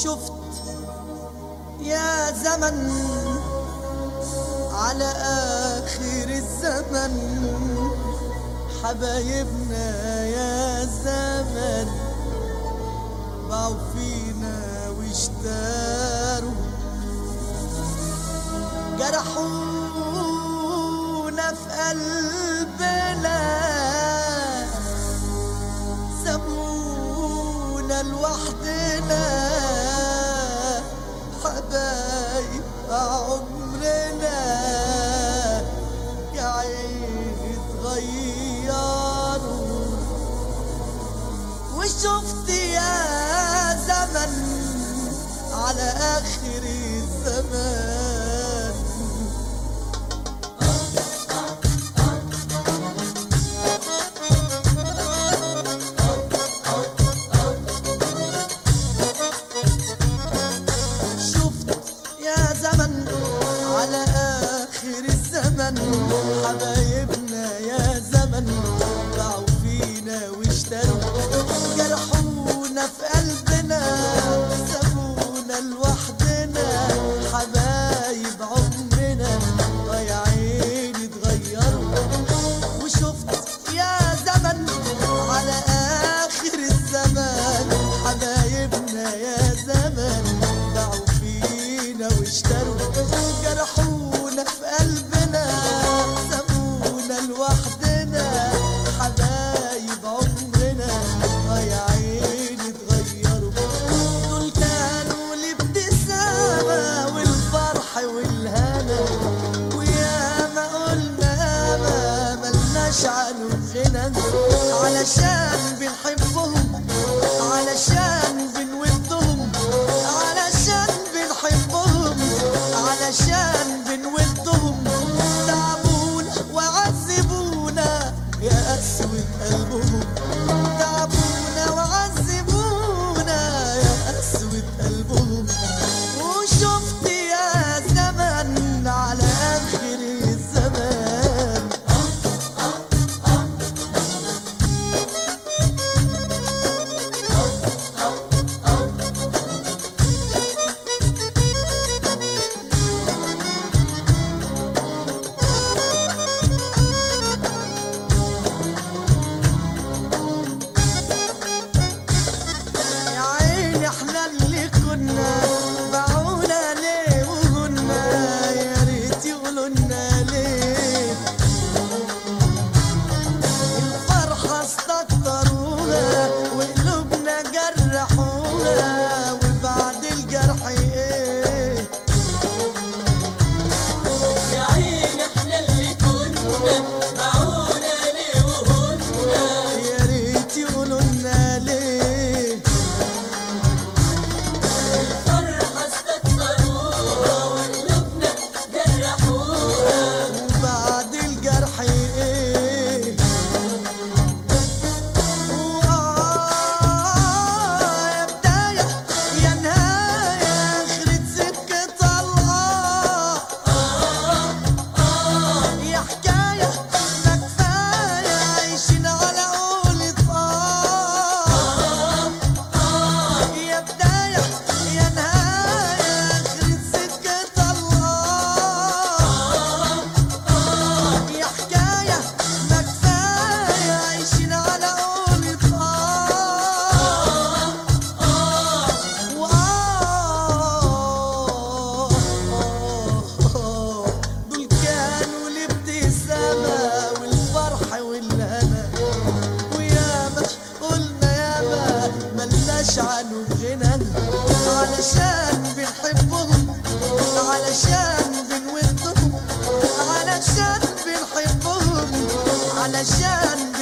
وشفت يا زمن على آخر الزمن حبايبنا يا زمن باعوا فينا واشتروا جرحونا في قلبنا سابونا لوحدنا حبايب عمرنا يا عين اتغيروا وشفت يا زمن على آخر الزمان شفت يا زمن على آخر الزمن حبايبنا يا زمن باعوا فينا واشتروا جرحونا في قلبنا سابونا لوحدنا حبايب عمرنا ضايعين اتغيروا وشفت يا زمن على آخر الزمان حبايبنا يا زمن باعوا فينا واشتروا جرحونا في قلبنا سابونا لوحدنا حبايب عمرنا ضايعين اتغيروا دول كانوا الابتسامة والفرح والهنا ويا ما قلنا ما ملناش عنهم غنى علشان بنحبهم علشان بنودهم علشان بنحبهم علشان بنودهم تعبونا وعذبونا يا أسود قلبهم تعبونا وعذبونا يا أسود قلبهم وشفت يا زمن على آخر الزمان يا عيني احنا اللي كنا باعونا ليه وقلنا يا ريت يقولوا لنا ليه الفرحة استكتروها وقلوبنا جرحوها وبعد الجرح ايه يا عين احنا اللي كنا باعونا ليه وهنا يا ريت يقولوا لنا ليه الفرحة استكتروها وقلوبنا جرحوها وبعد الجرح ايه وآه يا بداية يا نهاية آخرة سكة الله يا حكاية ما كفاية عايشين على قولة آه يا بداية يا نهاية آخرة سكة الله يا حكاية ما كفاية عايشين على قولة آه وآه دول كانوا الابتسامة والفرح والهنا وياما قلنا ياما ملناش عنهم غنى علشان بنحبهم علشان بنودهم علشان بنحبهم علشان